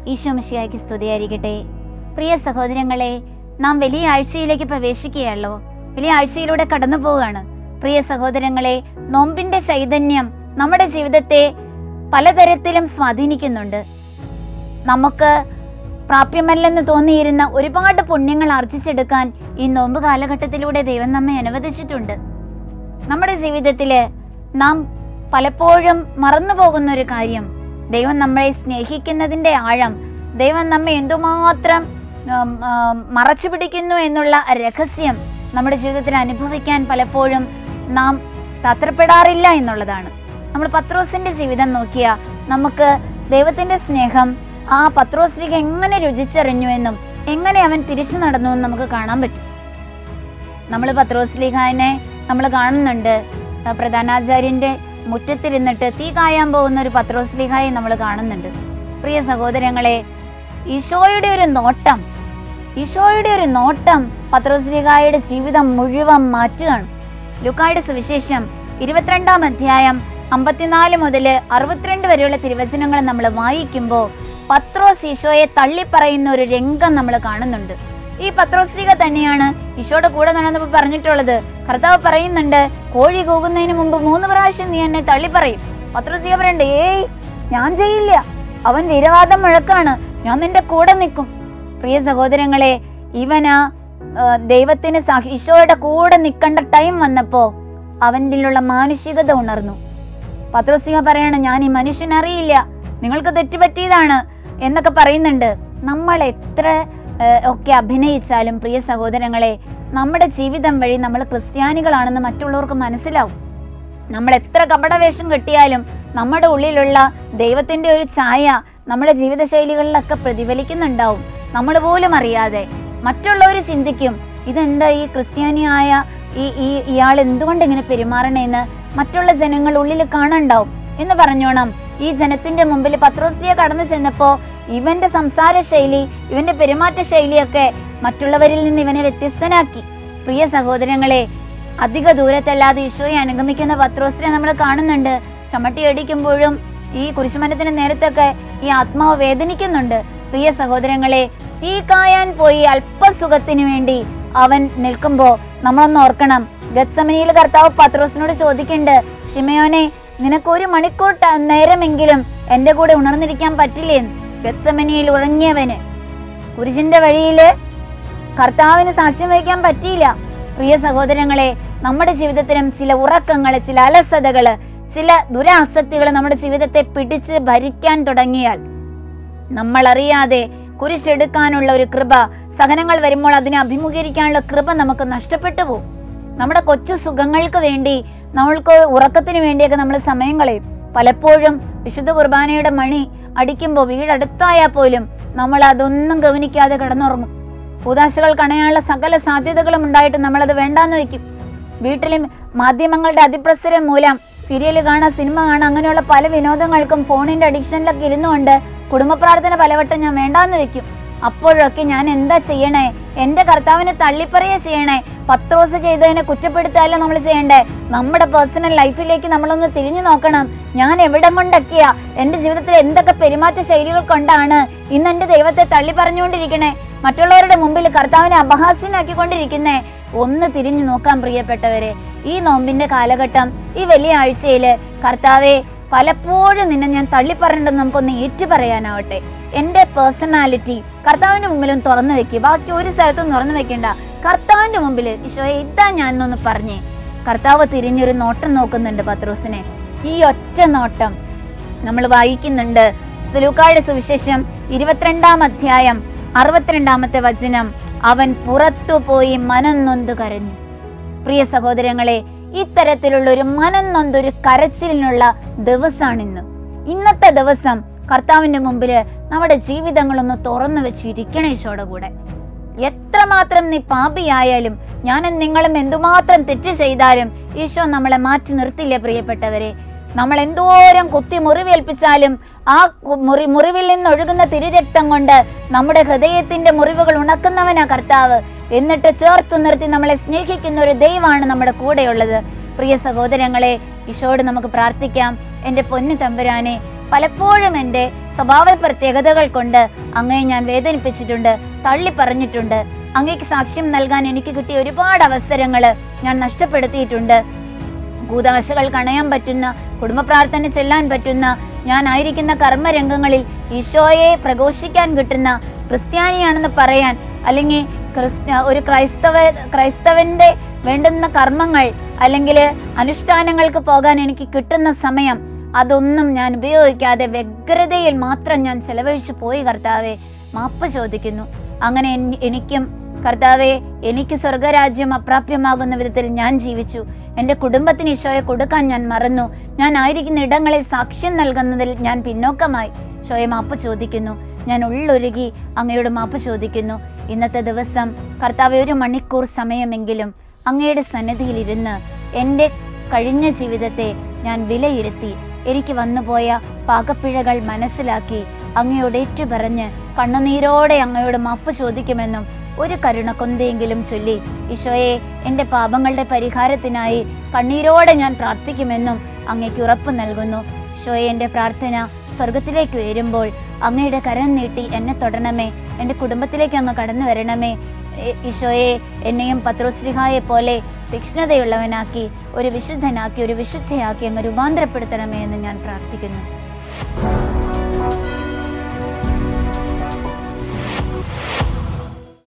ഈശോ മിശിഹായ്ക്ക് സ്തുതിയായിരിക്കട്ടെ പ്രിയ സഹോദരങ്ങളെ നാം വലിയ ആഴ്ചയിലേക്ക് പ്രവേശിക്കുകയല്ലോ വലിയ ആഴ്ചയിലൂടെ കടന്നു പോവുകയാണ് പ്രിയ സഹോദരങ്ങളെ നോമ്പിന്റെ ചൈതന്യം നമ്മുടെ ജീവിതത്തെ പലതരത്തിലും സ്വാധീനിക്കുന്നുണ്ട് നമുക്ക് പ്രാപ്യമല്ലെന്ന് തോന്നിയിരുന്ന ഒരുപാട് പുണ്യങ്ങൾ ആർജിച്ചെടുക്കാൻ ഈ നോമ്പ് കാലഘട്ടത്തിലൂടെ ദൈവം നമ്മെ അനുവദിച്ചിട്ടുണ്ട് നമ്മുടെ ജീവിതത്തില് നാം പലപ്പോഴും മറന്നു പോകുന്ന ഒരു കാര്യം ദൈവം നമ്മളെ സ്നേഹിക്കുന്നതിന്റെ ആഴം ദൈവം നമ്മെ എന്തുമാത്രം ഉം, ഉം, മറച്ചു പിടിക്കുന്നു എന്നുള്ള രഹസ്യം നമ്മുടെ ജീവിതത്തിൽ അനുഭവിക്കാൻ പലപ്പോഴും നാം തത്രപ്പെടാറില്ല എന്നുള്ളതാണ് നമ്മൾ പത്രോസിന്റെ ജീവിതം നോക്കിയാൽ നമുക്ക് ദൈവത്തിന്റെ സ്നേഹം ആ പത്രോസിലേക്ക് എങ്ങനെ രുചിച്ചറിഞ്ഞു എന്നും എങ്ങനെ അവൻ തിരിച്ചു നടന്നു എന്നും നമുക്ക് കാണാൻ പറ്റും നമ്മൾ പത്രോസ്ലിഹാനെ നമ്മൾ കാണുന്നുണ്ട് ആ പ്രധാനാചാര്യന്റെ മുറ്റത്തിരുന്നിട്ട് തീ കായാൻ പോകുന്ന ഒരു പത്രോസ്ലിഹായെ നമ്മൾ കാണുന്നുണ്ട് പ്രിയ സഹോദരങ്ങളെ ഈശോയുടെ ഒരു നോട്ടം ഈശോയുടെ ഒരു നോട്ടം പത്രോസ്ലിഹായുടെ ജീവിതം മുഴുവൻ മാറ്റുകയാണ് ലുക്കായുടെ സുവിശേഷം ഇരുപത്തിരണ്ടാം അധ്യായം അമ്പത്തിനാല് മുതൽ അറുപത്തിരണ്ട് വരെയുള്ള തിരുവചനങ്ങൾ നമ്മൾ വായിക്കുമ്പോൾ പത്രോസ് ഈശോയെ തള്ളിപ്പറയുന്ന ഒരു രംഗം നമ്മൾ കാണുന്നുണ്ട് ഈ പത്രോസ്ലിക തന്നെയാണ് ഈശോയുടെ കൂടെ നടന്നപ്പോൾ പറഞ്ഞിട്ടുള്ളത് കർത്താവ് പറയുന്നുണ്ട് കോഴി കൂകുന്നതിന് മുമ്പ് മൂന്ന് പ്രാവശ്യം നീ എന്നെ തള്ളിപ്പറയും പത്രോസ്ലിക പറയണ്ട് ഏയ് ഞാൻ ചെയ്യില്ല അവൻ വീരവാദം മുഴക്കാണ് ഞാൻ നിന്റെ കൂടെ നിൽക്കും പ്രിയ സഹോദരങ്ങളെ ഇവന് ആ, ദൈവത്തിന് സാക്ഷി ഈശോയുടെ കൂടെ നിൽക്കേണ്ട ടൈം വന്നപ്പോ അവനിലുള്ള മാനുഷികത ഉണർന്നു പത്രോസിക പറയാണ് ഞാൻ ഈ മനുഷ്യൻ അറിയില്ല നിങ്ങൾക്ക് തെറ്റുപറ്റിയതാണ് എന്നൊക്കെ പറയുന്നുണ്ട് നമ്മൾ എത്ര ഏഹ്, ഒക്കെ അഭിനയിച്ചാലും പ്രിയ സഹോദരങ്ങളെ നമ്മുടെ ജീവിതം വഴി നമ്മൾ ക്രിസ്ത്യാനികളാണെന്ന് മറ്റുള്ളവർക്ക് മനസ്സിലാവും നമ്മൾ എത്ര കപടവേഷം കെട്ടിയാലും നമ്മുടെ ഉള്ളിലുള്ള ദൈവത്തിന്റെ ഒരു ഛായ നമ്മുടെ ജീവിതശൈലികളിലൊക്കെ പ്രതിഫലിക്കുന്നുണ്ടാവും നമ്മൾ പോലും അറിയാതെ മറ്റുള്ളവർ ചിന്തിക്കും ഇതെന്താ ഈ ക്രിസ്ത്യാനിയായ ഈ ഈ ഇയാൾ എന്തുകൊണ്ട് ഇങ്ങനെ പെരുമാറണേന്ന് മറ്റുള്ള ജനങ്ങൾ ഉള്ളിൽ കാണണ്ടാവും എന്ന് പറഞ്ഞോണം ഈ ജനത്തിന്റെ മുമ്പിൽ പത്രോസിയെ കടന്നു ചെന്നപ്പോ ഇവന്റെ സംസാര ശൈലി ഇവന്റെ പെരുമാറ്റ ശൈലിയൊക്കെ മറ്റുള്ളവരിൽ നിന്ന് ഇവനെ വ്യത്യസ്തനാക്കി പ്രിയ സഹോദരങ്ങളെ അധിക ദൂരത്തല്ലാതെ ഈശോയെ അനുഗമിക്കുന്ന പത്രോസിനെ നമ്മൾ കാണുന്നുണ്ട് ചമ്മട്ടി അടിക്കുമ്പോഴും ഈ കുരിശുമരത്തിന് നേരത്തൊക്കെ ഈ ആത്മാവ് വേദനിക്കുന്നുണ്ട് പ്രിയ സഹോദരങ്ങളെ തീ കായാൻ പോയി അല്പസുഖത്തിന് വേണ്ടി അവൻ നിൽക്കുമ്പോ നമ്മളൊന്ന് ഓർക്കണം ഗത്സമനിയിൽ കർത്താവ് പത്രോസിനോട് ചോദിക്കുന്നുണ്ട് ഷിമയോനെ നിനക്ക് ഒരു മണിക്കൂർ ട- നേരമെങ്കിലും എന്റെ കൂടെ ഉണർന്നിരിക്കാൻ പറ്റില്ലേ ഗത്സമനിയിൽ ഉറങ്ങിയവന് കുരിശിന്റെ വഴിയില് കർത്താവിന് സാക്ഷ്യം വഹിക്കാൻ പറ്റിയില്ല പ്രിയ സഹോദരങ്ങളെ നമ്മുടെ ജീവിതത്തിലും ചില ഉറക്കങ്ങള് ചില അലസതകള് ചില ദുരാസക്തികൾ നമ്മുടെ ജീവിതത്തെ പിടിച്ച് ഭരിക്കാൻ തുടങ്ങിയാൽ നമ്മൾ അറിയാതെ കുരിശെടുക്കാനുള്ള ഒരു കൃപ സഹനങ്ങൾ വരുമ്പോൾ അതിനെ അഭിമുഖീകരിക്കാനുള്ള കൃപ നമുക്ക് നഷ്ടപ്പെട്ടു പോകും നമ്മുടെ കൊച്ചു സുഖങ്ങൾക്ക് വേണ്ടി നമ്മൾക്ക് ഉറക്കത്തിന് വേണ്ടിയൊക്കെ നമ്മൾ സമയം കളയും പലപ്പോഴും വിശുദ്ധ കുർബാനയുടെ മണി അടിക്കുമ്പോൾ വീടടുത്തായാൽ പോലും നമ്മൾ അതൊന്നും ഗവനിക്കാതെ കിടന്നുറങ്ങും കൂതാശകൾ കണയാനുള്ള സകല സാധ്യതകളും ഉണ്ടായിട്ട് നമ്മളത് വേണ്ടാന്ന് വെക്കും വീട്ടിലും മാധ്യമങ്ങളുടെ അതിപ്രസരം മൂലം സീരിയൽ കാണാം സിനിമ കാണാം അങ്ങനെയുള്ള പല വിനോദങ്ങൾക്കും ഫോണിന്റെ അഡിക്ഷനിലൊക്കെ ഇരുന്നുകൊണ്ട് കുടുംബ പ്രാർത്ഥന പലവട്ടം ഞാൻ വേണ്ടാന്ന് വെക്കും അപ്പോഴൊക്കെ ഞാൻ എന്താ ചെയ്യണേ എന്റെ കർത്താവിനെ തള്ളിപ്പറയ ചെയ്യണേ പത്രോസ് ചെയ്തതിനെ കുറ്റപ്പെടുത്താല്ല നമ്മൾ ചെയ്യണ്ടേ നമ്മുടെ പേഴ്സണൽ ലൈഫിലേക്ക് നമ്മളൊന്ന് തിരിഞ്ഞു നോക്കണം ഞാൻ എവിടം കൊണ്ടൊക്കെയാ എന്റെ ജീവിതത്തിൽ എന്തൊക്കെ പെരുമാറ്റ ശൈലികൾ കൊണ്ടാണ് ഇന്ന് എന്റെ ദൈവത്തെ തള്ളി പറഞ്ഞുകൊണ്ടിരിക്കണേ മറ്റുള്ളവരുടെ മുമ്പിൽ കർത്താവിനെ അപഹാസ്യനാക്കിക്കൊണ്ടിരിക്കുന്നേ ഒന്ന് തിരിഞ്ഞു നോക്കാൻ പ്രിയപ്പെട്ടവരെ ഈ നോമ്പിന്റെ കാലഘട്ടം ഈ വലിയ ആഴ്ചയില് കർത്താവെ പലപ്പോഴും നിന്നെ ഞാൻ തള്ളിപ്പറയണ്ടെന്ന് നമുക്കൊന്ന് ഏറ്റു പറയാനാവട്ടെ എന്റെ പേഴ്സണാലിറ്റി കർത്താവിന്റെ മുമ്പിലും തുറന്നു വെക്കുക ബാക്കി ഒരു സ്ഥലത്തും തുറന്നു വെക്കണ്ട കർത്താവിന്റെ മുമ്പിൽ ഈശോയെ ഇതാ ഞാൻ എന്നൊന്ന് പറഞ്ഞേ കർത്താവ് തിരിഞ്ഞൊരു നോട്ടം നോക്കുന്നുണ്ട് പത്രോസിനെ ഈ ഒറ്റ നോട്ടം നമ്മൾ വായിക്കുന്നുണ്ട് സുലൂക്കായുടെ സുവിശേഷം ഇരുപത്തിരണ്ടാം അധ്യായം അറുപത്തിരണ്ടാമത്തെ വചനം അവൻ പുറത്തു പോയി മനം നൊന്ത് കരഞ്ഞു പ്രിയ സഹോദരങ്ങളെ ഇത്തരത്തിലുള്ള ഒരു മനം നൊന്തൊരു കരച്ചിലിനുള്ള ദിവസമാണിന്ന് ഇന്നത്തെ ദിവസം കർത്താവിന്റെ മുമ്പില് നമ്മുടെ ജീവിതങ്ങളൊന്ന് തുറന്നു വെച്ചിരിക്കണം ഈശോയുടെ കൂടെ എത്രമാത്രം നീ പാപിയായാലും ഞാനും നിങ്ങളും എന്തുമാത്രം തെറ്റ് ചെയ്താലും ഈശോ നമ്മളെ മാറ്റി നിർത്തില്ല പ്രിയപ്പെട്ടവരെ നമ്മൾ എന്തോരം കുത്തി മുറിവേൽപ്പിച്ചാലും ആ കു- മുറി മുറിവിൽ നിന്ന് ഒഴുകുന്ന തിരുരക്തം കൊണ്ട് നമ്മുടെ ഹൃദയത്തിന്റെ മുറിവുകൾ ഉണക്കുന്നവനാ കർത്താവ് എന്നിട്ട് ചേർത്ത് നിർത്തി നമ്മളെ സ്നേഹിക്കുന്ന ഒരു ദൈവമാണ് നമ്മുടെ കൂടെയുള്ളത് പ്രിയ സഹോദരങ്ങളെ ഈശോട് നമുക്ക് പ്രാർത്ഥിക്കാം എൻ്റെ പൊന്നു തമ്പുരാനെ പലപ്പോഴും എൻ്റെ സ്വഭാവ പ്രത്യേകതകൾ കൊണ്ട് അങ്ങയെ ഞാൻ വേദനിപ്പിച്ചിട്ടുണ്ട് തള്ളി പറഞ്ഞിട്ടുണ്ട് അങ്ങേക്ക് സാക്ഷ്യം നൽകാൻ എനിക്ക് കിട്ടിയ ഒരുപാട് അവസരങ്ങൾ ഞാൻ നഷ്ടപ്പെടുത്തിയിട്ടുണ്ട് കൂതാശകൾ കണയാൻ പറ്റുന്ന കുടുംബ പ്രാർത്ഥന ചെല്ലാൻ പറ്റുന്ന ഞാൻ ആയിരിക്കുന്ന കർമ്മരംഗങ്ങളിൽ ഈശോയെ പ്രഘോഷിക്കാൻ കിട്ടുന്ന ക്രിസ്ത്യാനിയാണെന്ന് പറയാൻ അല്ലെങ്കിൽ ക്രിസ്ത്യ ഒരു ക്രൈസ്തവ ക്രൈസ്തവന്റെ വേണ്ടുന്ന കർമ്മങ്ങൾ അല്ലെങ്കിൽ അനുഷ്ഠാനങ്ങൾക്ക് പോകാൻ എനിക്ക് കിട്ടുന്ന സമയം അതൊന്നും ഞാൻ ഉപയോഗിക്കാതെ വ്യഗ്രതയിൽ മാത്രം ഞാൻ ചെലവഴിച്ചു പോയി കർത്താവെ മാപ്പ് ചോദിക്കുന്നു അങ്ങനെ എൻ- എനിക്കും കർത്താവെ എനിക്ക് സ്വർഗരാജ്യം അപ്രാപ്യമാകുന്ന വിധത്തിൽ ഞാൻ ജീവിച്ചു എൻ്റെ കുടുംബത്തിന് ഈശോയെ കൊടുക്കാൻ ഞാൻ മറന്നു ഞാൻ ആയിരിക്കുന്ന ഇടങ്ങളിൽ സാക്ഷ്യം നൽകുന്നതിൽ ഞാൻ പിന്നോക്കമായി ഈശോയെ മാപ്പ് ചോദിക്കുന്നു ഞാൻ ഉള്ളൊരുകി അങ്ങയോട് മാപ്പ് ചോദിക്കുന്നു ഇന്നത്തെ ദിവസം കർത്താവെ ഒരു മണിക്കൂർ സമയമെങ്കിലും അങ്ങയുടെ സന്നിധിയിലിരുന്ന് എൻ്റെ കഴിഞ്ഞ ജീവിതത്തെ ഞാൻ വിലയിരുത്തി എനിക്ക് വന്നുപോയ പാകപ്പിഴകൾ മനസ്സിലാക്കി അങ്ങയോട് ഏറ്റുപറഞ്ഞ് കണ്ണുനീരോടെ അങ്ങയോട് മാപ്പ് ചോദിക്കുമെന്നും ഒരു കരുണ കൊന്തെങ്കിലും ചൊല്ലി ഈശോയെ എൻ്റെ പാപങ്ങളുടെ പരിഹാരത്തിനായി കണ്ണീരോടെ ഞാൻ പ്രാർത്ഥിക്കുമെന്നും അങ്ങയ്ക്ക് ഉറപ്പ് നൽകുന്നു ഈശോയെ എൻ്റെ പ്രാർത്ഥന സ്വർഗത്തിലേക്ക് ഉയരുമ്പോൾ അങ്ങയുടെ കരം നീട്ടി എന്നെ തൊടണമേ എൻ്റെ കുടുംബത്തിലേക്ക് അങ്ങ് കടന്നു വരണമേ ഏ- ഈശോയെ എന്നെയും പത്രോസ്ലിഹായെ പോലെ തീക്ഷ്ണതയുള്ളവനാക്കി ഒരു വിശുദ്ധനാക്കി ഒരു വിശുദ്ധയാക്കി അങ്ങ് രൂപാന്തരപ്പെടുത്തണമേ എന്ന് ഞാൻ പ്രാർത്ഥിക്കുന്നു